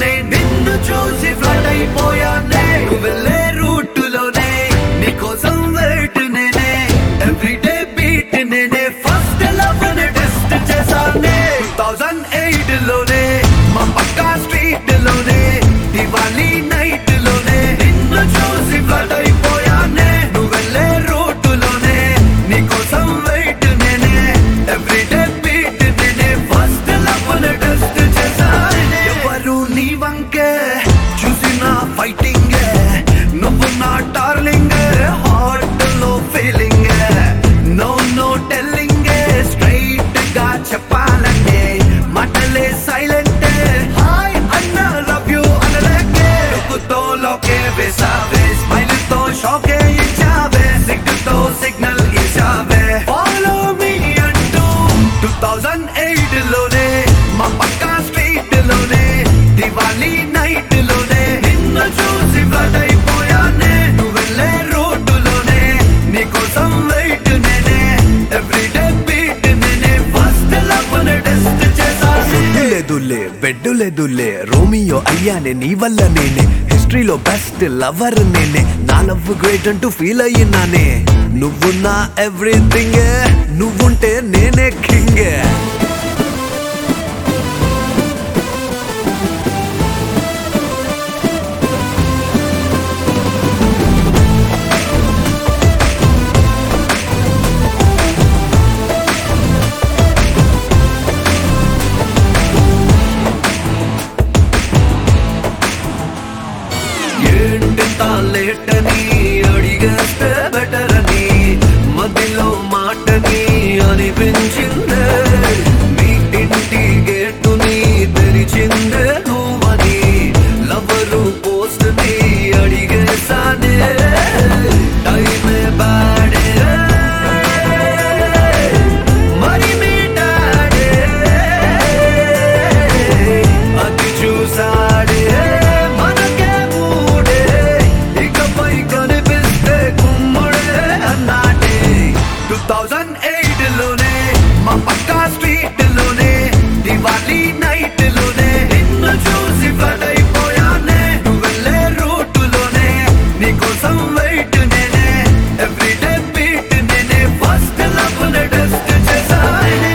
లోనే నిన్ను చూసి ఫ్లట్ అయిపోయానే నువ్వు వెళ్ళే రూటులోనే నీకోసం వెయిట్ నేనే ఎవ్రీడే బీట్ నేనే ఫస్ట్ లవ్ టెస్ట్ చేశానే థౌజండ్ ఎయిట్ లోనే మా పక్కా స్ట్రీట్ లోనే దివాళీ నైట్ లోనే నిన్ను చూసి ఫ్లట్ అయిపోయానే నువ్వు వెళ్ళే రూటులోనే నీకోసం వెయిట్ నేనే ఎవ్రీడే బీట్ నేనే ఫస్ట్ లవ్ టెస్ట్ చేశానే ఎవరు నీ వంకే చూసిన ఫైటింగ్ నువ్వు నా డార్లింగ్ హార్ట్ లో feeling no no telling straight గా చెప్పాలంటే మాటలే సైలెంట్ హాయ్ అన్న లవ్ యూ అనలేకే లుక్కుతో లోకే వేసావే స్మైల్ తో షోకే ఇచ్చావే సిగ్గుతో సిగ్నల్ ఇచ్చావే ఫాలో మీ అంటూ టూ థౌజండ్ ఎయిట్ లోనే మా పక్కా స్ట్రీట్ లోనే దివాళీ నైట్ లోనే నిన్ను చూసి ఫ్లట్ అయిపోయానే నువ్వు వెళ్ళే రోడ్డులోనే నీకోసం వెయిట్ నేనే ఎవ్రీడే బీట్ నేనే ఫస్ట్ లవ్ టెస్ట్ చేశానే లేదులే బెడ్ లేదులే రోమియో అయ్యానే నీ వల్ల నేనే హిస్టరీలో బెస్ట్ లవర్ నేనే నా లవ్ గ్రేట్ అంటూ ఫీల్ అయ్యినానే నువ్వు నా ఎవ్రీథింగ్ నువ్వుంటే నేనే కింగ్ ఏంటింత లేటని అడిగేస్తే బెటర్ అని మధ్యలో మాటని అనిపించిందే మీ ఇంటి గేటుని తెరిచిందే నువ్వని లవరు పోస్ట్ ని అడిగేసానే టైమే బాడే మరి మీ డాడే అది చూసాడే మనకే మూడే ఇకపై కనిపిస్తే కుమ్ముడే అన్నాడే టూ థౌజండ్ ఎయిట్ లోనే మా పక్కా స్ట్రీట్ లోనే దివాళీ నైట్ లోనే నిన్ను చూసి ఫ్లట్ అయిపోయానే నువ్వు వెళ్ళే రూటులోనే నీకోసం వెయిట్ నేనే ఎవ్రీడే బీట్ నేనే ఫస్ట్ లవ్ టెస్ట్ చేశానే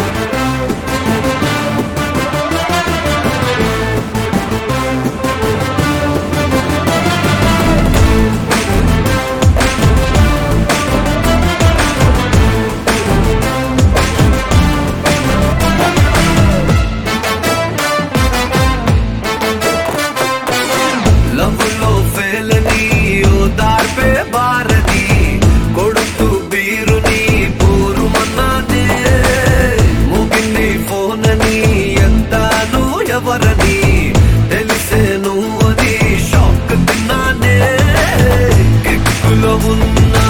లవ్లో ఫెలని ఓ దార్పే భారతి కొడుతూ బీరుని పూరుమన్నానే ముగింది ఫోనని ఎంతాను ఎవరని తెలిసే నువ్వని షాక్ తిన్నానే కిక్కులో ఉన్నా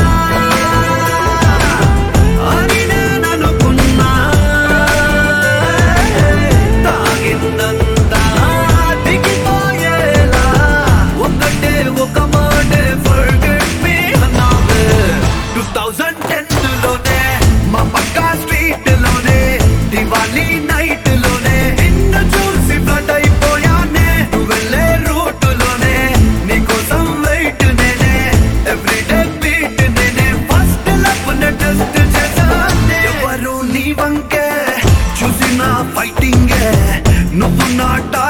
అని నేను అనుకున్నా తాగిందంతా దిగిపోయేలా ఒకటే ఒక మాటే ఫర్గెట్ మీ అన్నావే టూ థౌజండ్ టెన్ లోనే మా పక్కా స్ట్రీట్ లోనే దివాళీ నైట్ లోనే నిన్ను చూసి ఫ్లట్ అయిపోయానే నువ్వు వెళ్ళే రూటులోనే నీకోసం వెయిట్ నేనే ఎవ్రీడే బీట్ నేనే ఫస్ట్ లవ్ టెస్ట్ చేశానే ఎవరు నీ వంకే చూసిన ఫైటింగ్ నువ్వు నా